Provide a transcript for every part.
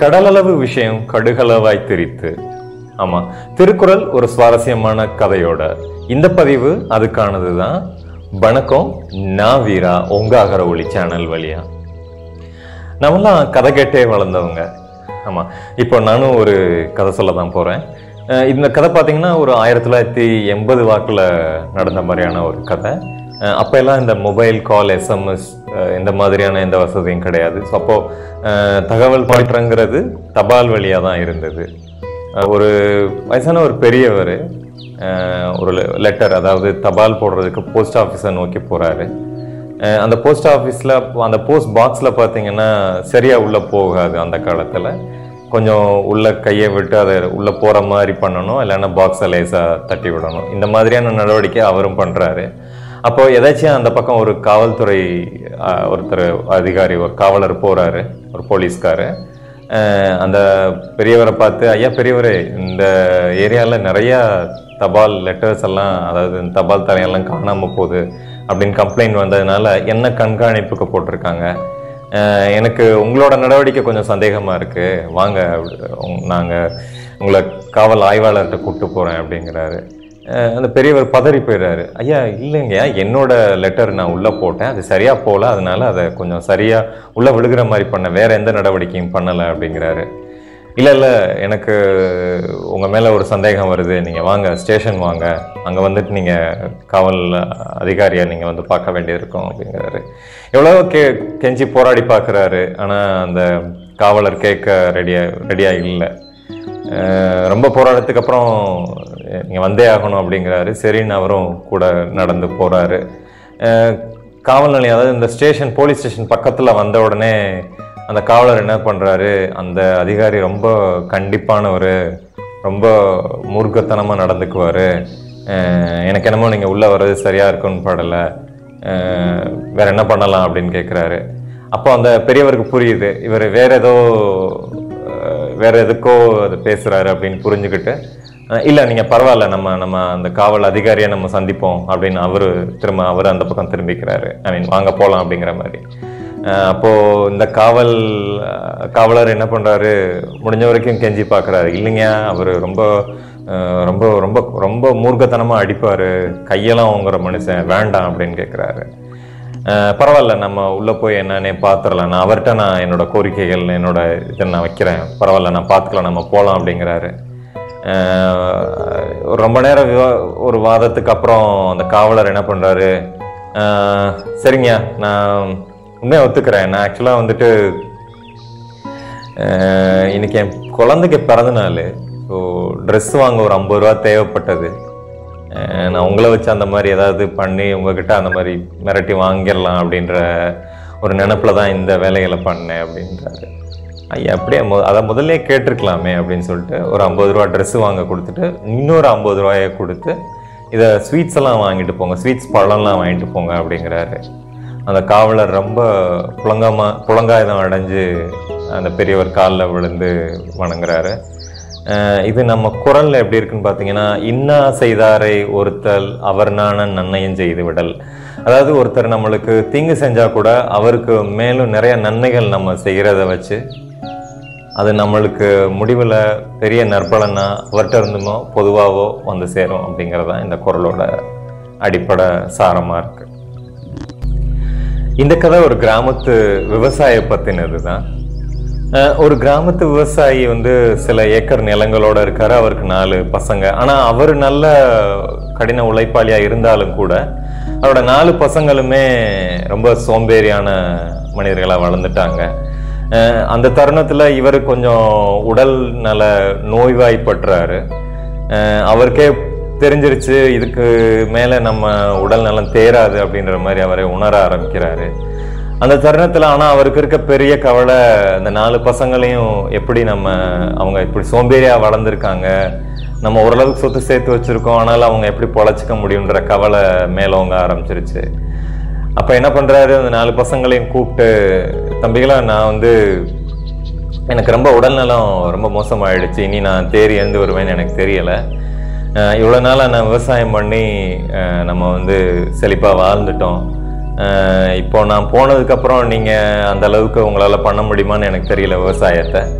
கடலளவு விஷயம் கடுகளவாய் திரித்து ஆமா திருக்குறள் ஒரு சுவாரஸ்யமான கதையோட இந்த பதிவு அதுக்கானது தான் வணக்கம் நான் வீரா உங்க அகர ஒளி சேனல் வழியா நம்மலாம் கதை கேட்டே வளர்ந்தவங்க ஆமா இப்போ நானும் ஒரு கதை சொல்ல தான் போறேன் அஹ் இந்த கதை பார்த்தீங்கன்னா ஒரு ஆயிரத்தி தொள்ளாயிரத்தி எண்பது வாக்கில் நடந்த மாதிரியான ஒரு கதை அஹ் அப்ப எல்லாம் இந்த மொபைல் கால் எஸ்எம்எஸ் இந்த மாதிரியான எந்த வசதியும் கிடையாது ஸோ அப்போ அஹ் தகவல் மாற்றங்கிறது தபால் வழியாக தான் இருந்தது அஹ் ஒரு வயசான ஒரு பெரியவர் ஒரு லெட்டர் அதாவது தபால் போடுறதுக்கு போஸ்ட் ஆஃபீஸை நோக்கி போறாரு அஹ் அந்த போஸ்ட் ஆஃபீஸில் அந்த போஸ்ட் பாக்ஸில் பார்த்தீங்கன்னா சரியாக உள்ளே போகாது அந்த காலத்தில் கொஞ்சம் உள்ள கையை விட்டு அதை உள்ளே போகிற மாதிரி பண்ணணும் இல்லைன்னா பாக்ஸை லேசாக தட்டி விடணும் இந்த மாதிரியான நடவடிக்கை அவரும் பண்ணுறாரு அப்போ எதாச்சும் அந்த பக்கம் ஒரு காவல்துறை அஹ், ஒருத்தர் அதிகாரி ஒரு காவலர் போகிறாரு ஒரு போலீஸ்காரு அஹ், அந்த பெரியவரை பார்த்து ஐயா பெரியவரே இந்த ஏரியாவில் நிறையா தபால் லெட்டர்ஸ் எல்லாம் அதாவது இந்த தபால் தலையெல்லாம் காணாமல் போகுது அப்படின்னு கம்ப்ளைண்ட் வந்ததுனால என்ன கண்காணிப்புக்கு போட்டிருக்காங்க அஹ் எனக்கு உங்களோட நடவடிக்கை கொஞ்சம் சந்தேகமாக இருக்குது வாங்க நாங்கள் உங்களை காவல் ஆய்வாளர்கிட்ட கூப்பிட்டு போகிறேன் அப்படிங்கிறாரு அஹ் அந்த பெரியவர் பதறி போயிடுறாரு ஐயா இல்லைங்க என்னோட லெட்டர் நான் உள்ளே போட்டேன் அது சரியாக போகல அதனால அதை கொஞ்சம் சரியாக உள்ளே விழுகிற மாதிரி பண்ண வேற எந்த நடவடிக்கையும் பண்ணலை அப்படிங்கிறாரு இல்லை இல்லை எனக்கு உங்கள் மேலே ஒரு சந்தேகம் வருது நீங்கள் வாங்க ஸ்டேஷன் வாங்க அங்கே வந்துட்டு நீங்கள் காவல் அதிகாரியை நீங்கள் வந்து பார்க்க வேண்டியது இருக்கும் அப்படிங்கிறாரு எவ்வளோ கே கெஞ்சி போராடி பார்க்குறாரு ஆனால் அந்த காவலர் கேட்க ரெடியாக ரெடியாக இல்லை அஹ் ரொம்ப போராட்டத்துக்கு அப்புறம் நீங்கள் வந்தே ஆகணும் அப்படிங்கிறாரு சரின்னு அவரும் கூட நடந்து போகிறாரு காவல் நிலையம் அதாவது இந்த ஸ்டேஷன் போலீஸ் ஸ்டேஷன் பக்கத்தில் வந்த உடனே அந்த காவலர் என்ன பண்ணுறாரு அந்த அதிகாரி ரொம்ப கண்டிப்பானவர் ரொம்ப மூர்க்கத்தனமாக நடந்துக்குவார் எனக்கு என்னமோ நீங்கள் உள்ளே வர்றது சரியாக இருக்குன்னு படலை வேற என்ன பண்ணலாம் அப்படின்னு கேட்குறாரு அப்போ அந்த பெரியவருக்கு புரியுது இவர் வேற ஏதோ அஹ், வேற எதுக்கோ அது பேசுறாரு அப்படின்னு புரிஞ்சுக்கிட்டு அஹ், இல்ல நீங்க பரவாயில்ல நம்ம நம்ம அந்த காவல் அதிகாரியை நம்ம சந்திப்போம் அப்படின்னு அவரு திரும்ப அவர் அந்த பக்கம் திரும்பிக்கிறாரு ஐ மீன் வாங்க போலாம் அப்படிங்கிற மாதிரி அஹ், அப்போ இந்த காவல் அஹ், காவலர் என்ன பண்றாரு முடிஞ்ச வரைக்கும் கெஞ்சி பார்க்கறாரு இல்லைங்க அவர் ரொம்ப அஹ், ரொம்ப ரொம்ப ரொம்ப மூர்க்கத்தனமா அடிப்பாரு கையெல்லாம் வாங்குற மனுஷன் வேண்டாம் அப்படின்னு கேட்குறாரு அஹ் பரவாயில்ல நம்ம உள்ளே போய் என்னன்னே பார்த்துடலாம் நான் அவர்கிட்ட நான் என்னோட கோரிக்கைகள் என்னோட இதை நான் வைக்கிறேன் பரவாயில்ல நான் பார்த்துக்கலாம் நம்ம போகலாம் அப்படிங்கிறாரு அஹ் ஒரு ரொம்ப நேரம் விவா ஒரு வாதத்துக்கு அப்புறம் அந்த காவலர் என்ன பண்ணுறாரு சரிங்க நான் உண்மையாக ஒத்துக்கிறேன் நான் ஆக்சுவலாக வந்துட்டு அஹ் இன்னைக்கு என் குழந்தைக்கு பிறந்த நாள் ஸோ ட்ரெஸ் வாங்க ஒரு ஐம்பது ரூபா தேவைப்பட்டது அஹ் நான் உங்களை வச்சு அந்த மாதிரி ஏதாவது பண்ணி உங்ககிட்ட அந்த மாதிரி மிரட்டி வாங்கிடலாம் அப்படின்ற ஒரு நினப்பில் தான் இந்த வேலைகளை பண்ணேன் அப்படின்றாரு ஐயா அப்படியே மொ அதை முதல்ல கேட்டிருக்கலாமே அப்படின்னு சொல்லிட்டு ஒரு ஐம்பது ரூபா ட்ரெஸ்ஸு வாங்க கொடுத்துட்டு இன்னொரு ஐம்பது ரூபாயை கொடுத்து இதை ஸ்வீட்ஸ் எல்லாம் வாங்கிட்டு போங்க ஸ்வீட்ஸ் பழம்லாம் வாங்கிட்டு போங்க அப்படிங்கிறாரு அந்த காவலர் ரொம்ப புலங்காம புலங்காயுதம் அடைஞ்சு அந்த பெரியவர் காலில் விழுந்து வணங்குறாரு அஹ் இது நம்ம குரல்ல எப்படி இருக்குன்னு பார்த்தீங்கன்னா இன்னா செய்தாரை ஒருத்தல் அவர் நான நன்மையும் செய்து விடல் அதாவது ஒருத்தர் நம்மளுக்கு தீங்கு செஞ்சா கூட அவருக்கு மேலும் நிறைய நன்மைகள் நம்ம செய்கிறத வச்சு அது நம்மளுக்கு முடிவில் பெரிய நற்பலனா அவர்கிட்ட இருந்துமோ பொதுவாகவோ வந்து சேரும் அப்படிங்கிறது தான் இந்த குரலோட அடிப்படை சாரமாக இருக்கு இந்த கதை ஒரு கிராமத்து விவசாய பத்தினது தான் அஹ் ஒரு கிராமத்து விவசாயி வந்து சில ஏக்கர் நிலங்களோட இருக்காரு அவருக்கு நாலு பசங்க ஆனா அவர் நல்ல கடின உழைப்பாளியா இருந்தாலும் கூட அவரோட நாலு பசங்களுமே ரொம்ப சோம்பேறியான மனிதர்களா வளர்ந்துட்டாங்க அஹ் அந்த தருணத்துல இவர் கொஞ்சம் உடல் நல நோய்வாய்ப்பட்டுறாரு அஹ் அவருக்கே தெரிஞ்சிருச்சு இதுக்கு மேல நம்ம உடல் நலம் தேராது அப்படின்ற மாதிரி அவரை உணர ஆரம்பிக்கிறாரு அந்த தருணத்துல ஆனா அவருக்கு இருக்க பெரிய கவலை இந்த நாலு பசங்களையும் எப்படி நம்ம அவங்க இப்படி சோம்பேறியா வளர்ந்துருக்காங்க நம்ம ஓரளவுக்கு சொத்து சேர்த்து வச்சிருக்கோம் ஆனாலும் அவங்க எப்படி பொழைச்சிக்க முடியுன்ற கவலை மேலோங்க ஆரம்பிச்சிருச்சு அப்ப என்ன பண்றாரு அந்த நாலு பசங்களையும் கூப்பிட்டு தம்பிகளா நான் வந்து எனக்கு ரொம்ப உடல்நலம் ரொம்ப மோசமாயிடுச்சு இனி நான் தேறி எழுந்து வருவேன்னு எனக்கு தெரியல அஹ் இவ்வளவு நாளா நான் விவசாயம் பண்ணி அஹ் நம்ம வந்து செழிப்பா வாழ்ந்துட்டோம் அஹ் இப்போ நான் போனதுக்கப்புறம் நீங்கள் அந்த அளவுக்கு உங்களால் பண்ண முடியுமான்னு எனக்கு தெரியல விவசாயத்தை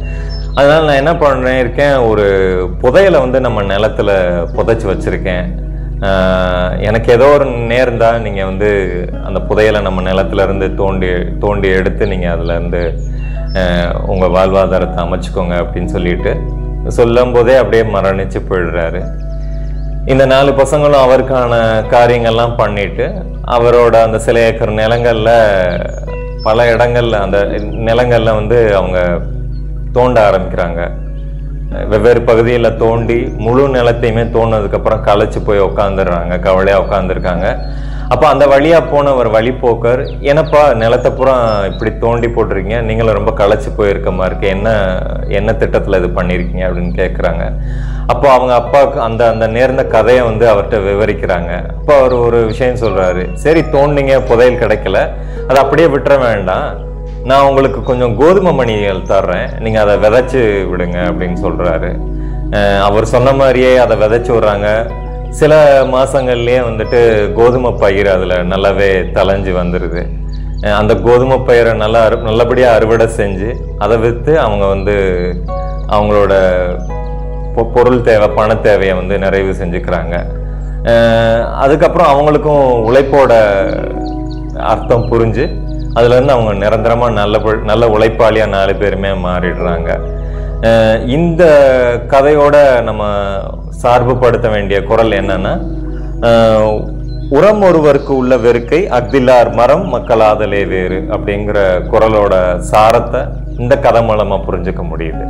அதனால நான் என்ன பண்ணேன் இருக்கேன் ஒரு புதையலை வந்து நம்ம நிலத்துல புதைச்சி வச்சிருக்கேன் ஆஹ் எனக்கு ஏதோ ஒரு நேர்ந்தா நீங்க வந்து அந்த புதையலை நம்ம நிலத்துல இருந்து தோண்டி தோண்டி எடுத்து நீங்க அதுல இருந்து ஆஹ் உங்க வாழ்வாதாரத்தை அமைச்சுக்கோங்க அப்படின்னு சொல்லிட்டு சொல்லும் போதே அப்படியே மரணிச்சு போயிடுறாரு இந்த நாலு பசங்களும் அவருக்கான காரியங்கள்லாம் பண்ணிட்டு அவரோட அந்த சில ஏக்கர் நிலங்கள்ல பல இடங்கள்ல அந்த நிலங்கள்ல வந்து அவங்க தோண்ட ஆரம்பிக்கிறாங்க வெவ்வேறு பகுதியில் தோண்டி முழு நிலத்தையுமே தோண்டினதுக்கு அப்புறம் களைச்சு போய் உட்காந்துடுறாங்க கவலையா உட்காந்துருக்காங்க அப்போ அந்த வழியா போன ஒரு வழிப்போக்கர் என்னப்பா நிலத்தை பூரா இப்படி தோண்டி போட்டிருக்கீங்க நீங்களும் ரொம்ப களைச்சு போயிருக்க மாதிரி இருக்கு என்ன என்ன திட்டத்துல இது பண்ணியிருக்கீங்க அப்படின்னு கேட்குறாங்க அப்போ அவங்க அப்பாவுக்கு அந்த அந்த நேர்ந்த கதையை வந்து அவர்கிட்ட விவரிக்கிறாங்க அப்போ அவர் ஒரு விஷயம் சொல்றாரு சரி தோண்டிங்க புதையல் கிடைக்கல அதை அப்படியே விட்டுற வேண்டாம் நான் உங்களுக்கு கொஞ்சம் கோதுமை மணிகள் தர்றேன் நீங்க அதை விதைச்சு விடுங்க அப்படின்னு சொல்றாரு அஹ் அவர் சொன்ன மாதிரியே அதை விதைச்சு விடுறாங்க சில மாசங்கள்லயே வந்துட்டு கோதுமை பயிர் அதுல நல்லாவே தளைஞ்சு வந்துருது அஹ் அந்த கோதுமை பயிரை நல்லா அறு நல்லபடியா அறுவடை செஞ்சு அதை விற்று அவங்க வந்து அவங்களோட பொ- பொருள் தேவை பண தேவையை வந்து நிறைவு செஞ்சுக்கிறாங்க அஹ் அதுக்கப்புறம் அவங்களுக்கும் உழைப்போட அர்த்தம் புரிஞ்சு அதுல இருந்து அவங்க நிரந்தரமா நல்ல ப- நல்ல உழைப்பாளியா நாலு பேருமே மாறிடுறாங்க அஹ் இந்த கதையோட நம்ம சார்புபடுத்த வேண்டிய குரல் என்னன்னா அஹ் உரம் ஒருவருக்கு உள்ள வெறுக்கை அக்தில்லார் மரம் மக்களாதலே வேறு அப்படிங்கிற குரலோட சாரத்தை இந்த கதை மூலமா புரிஞ்சுக்க முடியுது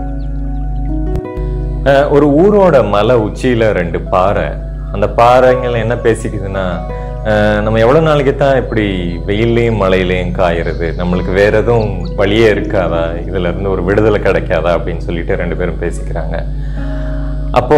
அஹ் ஒரு ஊரோட மலை உச்சியில ரெண்டு பாறை அந்த பாறைங்கள் என்ன பேசிக்குதுன்னா அஹ் நம்ம எவ்வளவு நாளைக்கு தான் இப்படி வெயில்லையும் மழையிலையும் காயறது நம்மளுக்கு வேற எதுவும் வழியே இருக்காதா இதுல இருந்து ஒரு விடுதலை கிடைக்காதா அப்படின்னு சொல்லிட்டு ரெண்டு பேரும் பேசிக்கிறாங்க அப்போ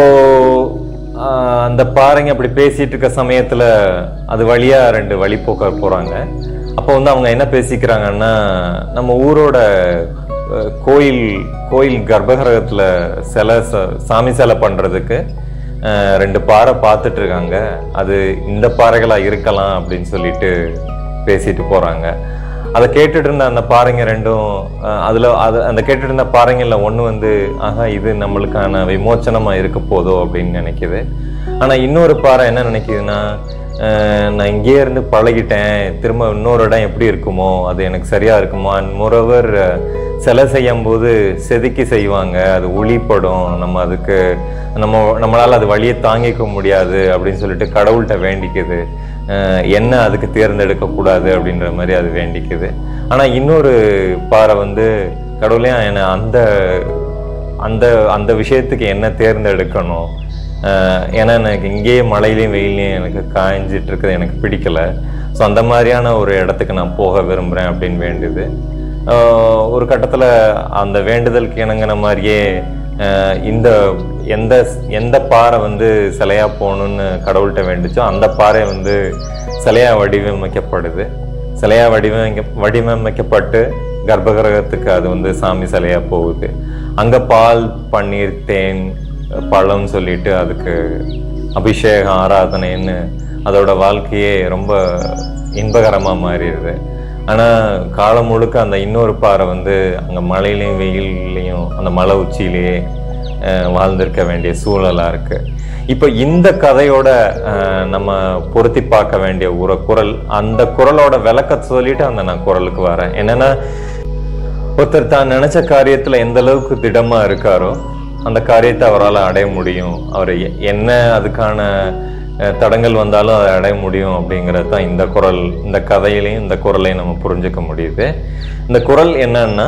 ஆஹ், அந்த பாறைங்க அப்படி பேசிட்டு இருக்க சமயத்துல அது வழியா ரெண்டு வழிப்போக்கர் போறாங்க அப்போ வந்து அவங்க என்ன பேசிக்கிறாங்கன்னா நம்ம ஊரோட அஹ், கோயில் கோயில் கர்ப்பகிரகத்துல சிலை ச- சாமி சிலை பண்றதுக்கு அஹ், ரெண்டு பாறை பார்த்துட்டு இருக்காங்க அது இந்த பாறைகளா இருக்கலாம் அப்படின்னு சொல்லிட்டு பேசிட்டு போறாங்க அதை கேட்டுட்டு இருந்த அந்த பாறைங்க ரெண்டும் அஹ், அதுல அது அந்த கேட்டுட்டு இருந்த பாறைங்கள்ல ஒண்ணு வந்து ஆஹா இது நம்மளுக்கான விமோச்சனமா இருக்க போதோ அப்படின்னு நினைக்குது ஆனா இன்னொரு பாறை என்ன நினைக்குதுன்னா அஹ், நான் இங்கேயே இருந்து பழகிட்டேன் திரும்ப இன்னொரு இடம் எப்படி இருக்குமோ அது எனக்கு சரியா இருக்குமா மோரோவர் சிலை செய்யும் போது செதுக்கி செய்வாங்க அது ஒளிப்படும் நம்ம அதுக்கு நம்ம நம்மளால அது வழியை தாங்கிக்க முடியாது அப்படின்னு சொல்லிட்டு கடவுள்கிட்ட வேண்டிக்குது அஹ் என்ன அதுக்கு தேர்ந்தெடுக்க கூடாது அப்படின்ற மாதிரி அது வேண்டிக்குது ஆனா இன்னொரு பாறை வந்து கடவுளே என்ன அந்த அந்த அந்த விஷயத்துக்கு என்ன தேர்ந்தெடுக்கணும் அஹ் ஏன்னா எனக்கு இங்கேயே மழையிலையும் வெயிலையும் எனக்கு காய்ஞ்சிட்டு இருக்கிறது எனக்கு பிடிக்கல ஸோ அந்த மாதிரியான ஒரு இடத்துக்கு நான் போக விரும்புகிறேன் அப்படின்னு வேண்டுது ஆஹ் ஒரு கட்டத்தில் அந்த வேண்டுதலுக்கு இணங்கின மாதிரியே ஆஹ் இந்த எந்த எந்த பாறை வந்து சிலையா போகணும்னு கடவுள்கிட்ட வேண்டுச்சோ அந்த பாறை வந்து சிலையா வடிவமைக்கப்படுது சிலையா வடிவமைக்க வடிவமைக்கப்பட்டு கர்ப்பகிரகத்துக்கு அது வந்து சாமி சிலையா போகுது அங்க பால் பன்னீர் தேன் பழம் சொல்லிட்டு அதுக்கு அபிஷேகம் ஆராதனைன்னு அதோட வாழ்க்கையே ரொம்ப இன்பகரமா மாறிடுது ஆனா காலம் முழுக்க அந்த இன்னொரு பாறை வந்து அங்க மழையிலையும் வெயில்லையும் அந்த மலை உச்சியிலேயே அஹ், வாழ்ந்திருக்க வேண்டிய சூழலா இருக்கு இப்போ இந்த கதையோட அஹ், நம்ம பொருத்தி பார்க்க வேண்டிய ஒரு குரல் அந்த குரலோட விளக்கத்தை சொல்லிட்டு அந்த நான் குரலுக்கு வரேன் என்னன்னா ஒருத்தர் தான் நினைச்ச காரியத்துல எந்த அளவுக்கு திடமா இருக்காரோ அந்த காரியத்தை அவரால் அடைய முடியும் அவர் எ- என்ன அதுக்கான அஹ், தடங்கள் வந்தாலும் அதை அடைய முடியும் அப்படிங்கிறது தான் இந்த குரல் இந்த கதையிலையும் இந்த குரலையும் நம்ம புரிஞ்சுக்க முடியுது இந்த குரல் என்னன்னா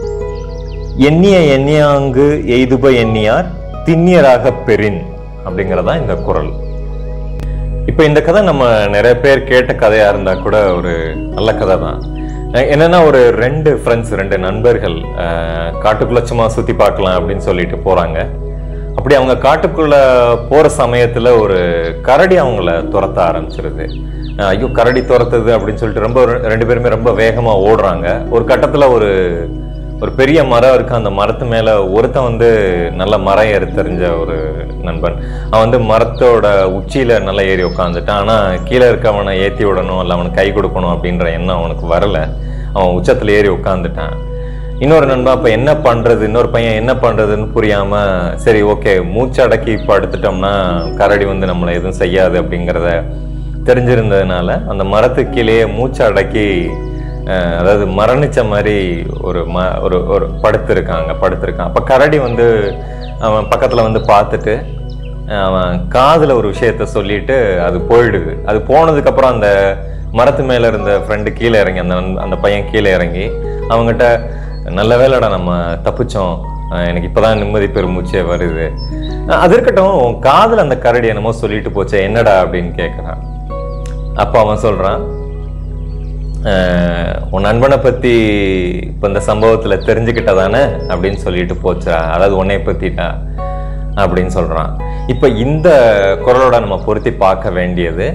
எண்ணிய எண்ணியாங்கு எய்துப எண்ணியார் திண்ணியராக பெறின் அப்படிங்கறதா இந்த குரல் இப்போ இந்த கதை நம்ம நிறைய பேர் கேட்ட கதையா இருந்தா கூட ஒரு நல்ல கதை தான் அஹ் என்னன்னா ஒரு ரெண்டு ஃப்ரெண்ட்ஸ் ரெண்டு நண்பர்கள் அஹ், காட்டுக்குள்ள சும்மா சுத்தி பார்க்கலாம் அப்படின்னு சொல்லிட்டு போறாங்க அப்படி அவங்க காட்டுக்குள்ள போற சமயத்துல ஒரு கரடி அவங்கள துரத்த ஆரம்பிச்சிருது அஹ், ஐயோ கரடி துரத்துது அப்படின்னு சொல்லிட்டு ரொம்ப ரெண்டு பேருமே ரொம்ப வேகமா ஓடுறாங்க ஒரு கட்டத்துல ஒரு ஒரு பெரிய மரம் இருக்கு அந்த மரத்து மேல ஒருத்தன் வந்து நல்ல மரம் ஏறி தெரிஞ்ச ஒரு நண்பன் அவன் வந்து மரத்தோட உச்சியில நல்லா ஏறி உட்காந்துட்டான் ஆனா கீழே இருக்கவனை ஏத்தி விடணும் இல்ல அவனுக்கு கை கொடுக்கணும் அப்படின்ற எண்ணம் அவனுக்கு வரல அவன் உச்சத்துல ஏறி உட்காந்துட்டான் இன்னொரு நண்பா அப்ப என்ன பண்றது இன்னொரு பையன் என்ன பண்றதுன்னு புரியாம சரி ஓகே மூச்சு அடக்கி படுத்துட்டோம்னா கரடி வந்து நம்மளை எதுவும் செய்யாது அப்படிங்கிறத தெரிஞ்சிருந்ததுனால அந்த மரத்துக்கு கீழே மூச்சு அடக்கி அஹ், அதாவது மரணிச்ச மாதிரி ஒரு ம ஒரு ஒரு படுத்திருக்காங்க படுத்திருக்கான் அப்ப கரடி வந்து அவன் பக்கத்துல வந்து பார்த்துட்டு அவன் காதுல ஒரு விஷயத்த சொல்லிட்டு அது போயிடுது அது போனதுக்கு அப்புறம் அந்த மரத்து மேல இருந்த ஃப்ரெண்டு கீழே இறங்கி அந்த நண்ப- அந்த பையன் கீழே இறங்கி அவங்ககிட்ட நல்ல வேலைடா நம்ம தப்பிச்சோம் அஹ் எனக்கு இப்பதான் நிம்மதி பெருமூச்சே வருது அஹ் அது இருக்கட்டும் உன் காதுல அந்த கரடி என்னமோ சொல்லிட்டு போச்சே என்னடா அப்படின்னு கேட்குறான் அப்போ அவன் சொல்றான் "அஹ், உன் நண்பனை பத்தி இப்போ இந்த சம்பவத்துல தெரிஞ்சுக்கிட்டதானே அப்படின்னு சொல்லிட்டு போச்சா அதாவது உன்னை பத்திட்டா அப்படின்னு சொல்றான் இப்ப இந்த குரலோட நம்ம பொருத்தி பார்க்க வேண்டியது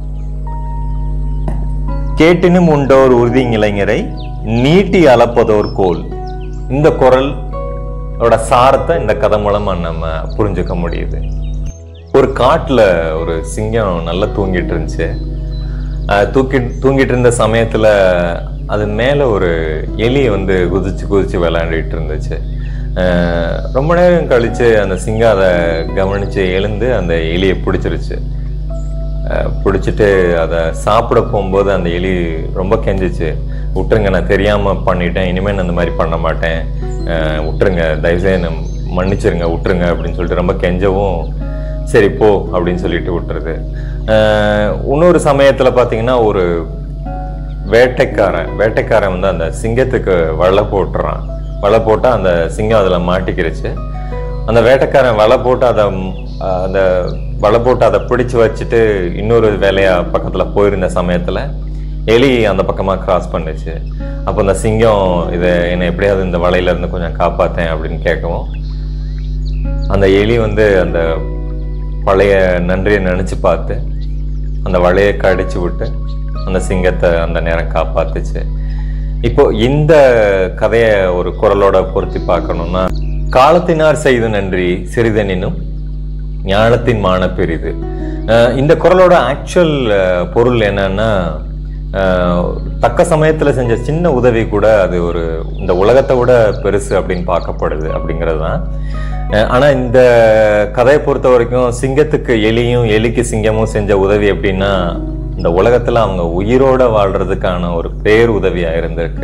கேட்டினும் உண்டோர் உறுதி இளைஞரை நீட்டி அளப்பதோர் கோல் இந்த குரல் ஓட சாரத்தை இந்த கதை மூலமா நம்ம புரிஞ்சுக்க முடியுது ஒரு காட்டுல ஒரு சிங்கம் நல்லா தூங்கிட்டு இருந்துச்சு அஹ் தூக்கி தூங்கிட்டு இருந்த சமயத்துல அது மேல ஒரு எலி வந்து குதிச்சு குதிச்சு விளையாடிட்டு இருந்துச்சு அஹ் ரொம்ப நேரம் கழிச்சு அந்த சிங்கம் அதை கவனிச்சு எழுந்து அந்த எலியை பிடிச்சிருச்சு அஹ் பிடிச்சிட்டு அதை சாப்பிட போகும்போது அந்த எலி ரொம்ப கெஞ்சிச்சு விட்டுருங்க நான் தெரியாம பண்ணிட்டேன் இனிமேல் நான் இந்த மாதிரி பண்ண மாட்டேன் அஹ் விட்டுருங்க தயவுசெய்து என்னை மன்னிச்சிருங்க விட்டுருங்க அப்படின்னு சொல்லிட்டு ரொம்ப கெஞ்சவும் சரி போ அப்படின்னு சொல்லிட்டு விட்டுருது அஹ் இன்னொரு சமயத்துல பாத்தீங்கன்னா ஒரு வேட்டைக்காரன் வேட்டைக்காரன் வந்து அந்த சிங்கத்துக்கு வலை போட்டுறான் வலை போட்டா அந்த சிங்கம் அதுல மாட்டிக்கிருச்சு அந்த வேட்டைக்காரன் வலை போட்டு அதை ம், அஹ், அந்த வலை போட்டு அதை பிடிச்சு வச்சுட்டு இன்னொரு வேலையா பக்கத்துல போயிருந்த சமயத்துல எலி அந்த பக்கமா கிராஸ் பண்ணுச்சு அப்போ அந்த சிங்கம் இதை என்னை எப்படியாவது இந்த வலையில இருந்து கொஞ்சம் காப்பாத்தேன் அப்படின்னு கேட்கவும் அந்த எலி வந்து அந்த பழைய நன்றியை நினைச்சு பார்த்து அந்த வலையை கடிச்சு விட்டு அந்த சிங்கத்தை அந்த நேரம் காப்பாத்துச்சு இப்போ இந்த கதையை ஒரு குரலோட பொருத்தி பார்க்கணும்னா காலத்தினார் செய்த நன்றி சிறிதெனினும் ஞானத்தின் மான பெரிது அஹ் இந்த குரலோட ஆக்சுவல் பொருள் என்னன்னா அஹ், தக்க சமயத்துல செஞ்ச சின்ன உதவி கூட அது ஒரு இந்த உலகத்தை விட பெருசு அப்படின்னு பார்க்கப்படுது அப்படிங்கிறது தான் அஹ், ஆனா இந்த கதையை பொறுத்த வரைக்கும் சிங்கத்துக்கு எலியும் எலிக்கு சிங்கமும் செஞ்ச உதவி எப்படின்னா இந்த உலகத்துல அவங்க உயிரோட வாழ்றதுக்கான ஒரு பேர் உதவியா இருந்திருக்கு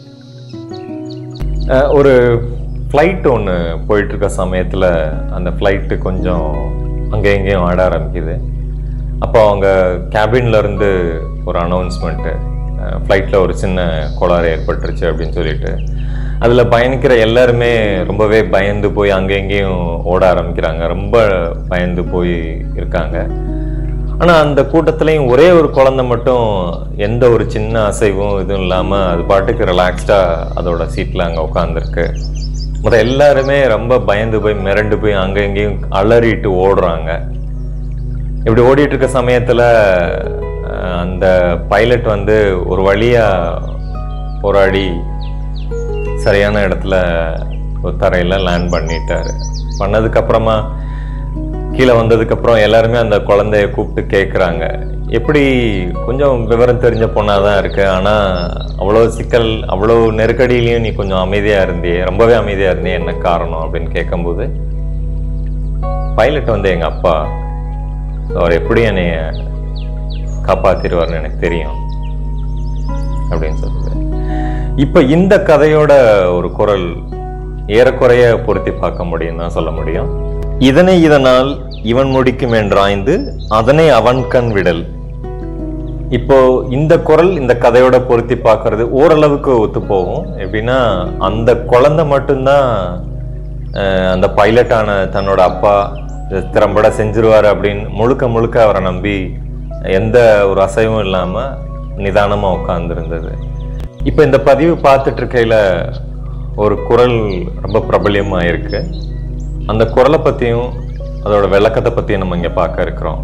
அஹ் ஒரு ஃப்ளைட் ஒன்று போயிட்டு இருக்க சமயத்தில் அந்த ஃப்ளைட்டு கொஞ்சம் அங்கே இங்கேயும் ஆட ஆரம்பிக்குது அப்போ அவங்க கேபின்ல இருந்து ஒரு அனௌன்ஸ்மெண்ட்டு ஃப்ளைட்டில் ஒரு சின்ன கோளாறு ஏற்பட்டுருச்சு அப்படின்னு சொல்லிட்டு அதில் பயணிக்கிற எல்லாருமே ரொம்பவே பயந்து போய் அங்கே இங்கேயும் ஓட ஆரம்பிக்கிறாங்க ரொம்ப பயந்து போய் இருக்காங்க ஆனா அந்த கூட்டத்துலயும் ஒரே ஒரு குழந்தை மட்டும் எந்த ஒரு சின்ன அசைவும் இதுவும் இல்லாம அது பாட்டுக்கு ரிலாக்ஸ்டா அதோட சீட்ல அங்க உட்காந்துருக்கு மற்ற எல்லாருமே ரொம்ப பயந்து போய் மிரண்டு போய் அங்க இங்கேயும் அலறிட்டு ஓடுறாங்க இப்படி ஓடிட்டு இருக்க சமயத்துல அஹ், அந்த பைலட் வந்து ஒரு வழியா போராடி சரியான இடத்துல ஒரு தரையில லேண்ட் பண்ணிட்டாரு பண்ணதுக்கு அப்புறமா கீழே வந்ததுக்கு அப்புறம் எல்லாருமே அந்த குழந்தைய கூப்பிட்டு கேட்குறாங்க எப்படி கொஞ்சம் விவரம் தெரிஞ்ச பொண்ணாதான் இருக்கு ஆனா அவ்வளோ சிக்கல் அவ்வளோ நெருக்கடியிலையும் நீ கொஞ்சம் அமைதியா இருந்தியே ரொம்பவே அமைதியா இருந்தியே என்ன காரணம் அப்படின்னு கேட்கும்போது பைலட் வந்து எங்க அப்பா அவர் எப்படி என்னைய காப்பாத்திடுவார்னு எனக்கு தெரியும் அப்படின்னு சொல்லுது இப்ப இந்த கதையோட ஒரு குரல் ஏறக்குறைய பொருத்தி பார்க்க முடியும் தான் சொல்ல முடியும் இதனை இதனால் இவன் முடிக்கும் என்றாய்ந்து அதனை அவன் கண் விடல் இப்போ இந்த குரல் இந்த கதையோட பொருத்தி பார்க்கறது ஓரளவுக்கு ஒத்து போகும் எப்படின்னா அந்த குழந்தை மட்டும்தான் அஹ், அந்த பைலட்டான தன்னோட அப்பா இதை திறம்பட செஞ்சிருவாரு அப்படின்னு முழுக்க முழுக்க அவரை நம்பி எந்த ஒரு அசைவும் இல்லாம நிதானமா உட்கார்ந்துருந்தது இப்போ இந்த பதிவு பார்த்துட்டு இருக்கையில ஒரு குரல் ரொம்ப பிரபல்யமா இருக்கு அந்த குரலை பத்தியும் அதோட விளக்கத்தை பத்தியும் நம்ம இங்க பார்க்க இருக்கிறோம்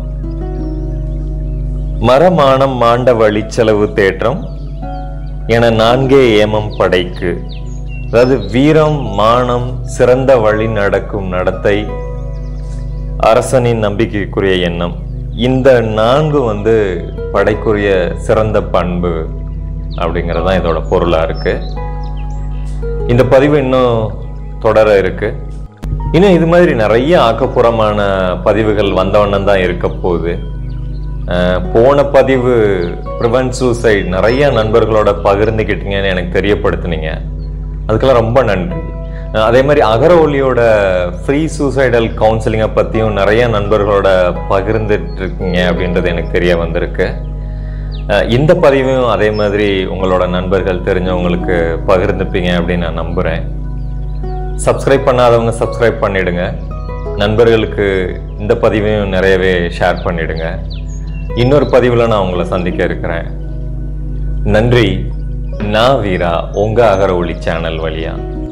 மரமானம் மாண்ட வழிச்செலவு தேற்றம் என நான்கே ஏமம் படைக்கு அதாவது வீரம் மானம் சிறந்த வழி நடக்கும் நடத்தை அரசனின் நம்பிக்கைக்குரிய எண்ணம் இந்த நான்கு வந்து படைக்குரிய சிறந்த பண்பு அப்படிங்கிறது தான் இதோட பொருளா இருக்கு இந்த பதிவு இன்னும் தொடர இருக்கு இன்னும் இது மாதிரி நிறைய ஆக்கப்பூர்வமான பதிவுகள் வந்தவண்ணம் தான் இருக்க போகுது அஹ், போன பதிவு ப்ரிவென்ட் சூசைட் நிறைய நண்பர்களோட பகிர்ந்துக்கிட்டீங்கன்னு எனக்கு தெரியப்படுத்துனீங்க அதுக்கெல்லாம் ரொம்ப நன்றி அஹ், அதே மாதிரி அகர ஒலியோட ஃப்ரீ சூசைடல் கவுன்சிலிங்கை பற்றியும் நிறைய நண்பர்களோட பகிர்ந்துட்டு இருக்கீங்க அப்படின்றது எனக்கு தெரிய வந்திருக்கு அஹ், இந்த பதிவையும் அதே மாதிரி உங்களோட நண்பர்கள் தெரிஞ்சவங்களுக்கு பகிர்ந்துப்பீங்க அப்படின்னு நான் நம்புகிறேன் சப்ஸ்கிரைப் பண்ணாதவங்க சப்ஸ்கிரைப் பண்ணிடுங்க நண்பர்களுக்கு இந்த பதிவையும் நிறையவே ஷேர் பண்ணிடுங்க இன்னொரு பதிவில் நான் உங்களை சந்திக்க இருக்கிறேன் நன்றி நான் வீரா உங்க அகர ஒளி சேனல் வழியா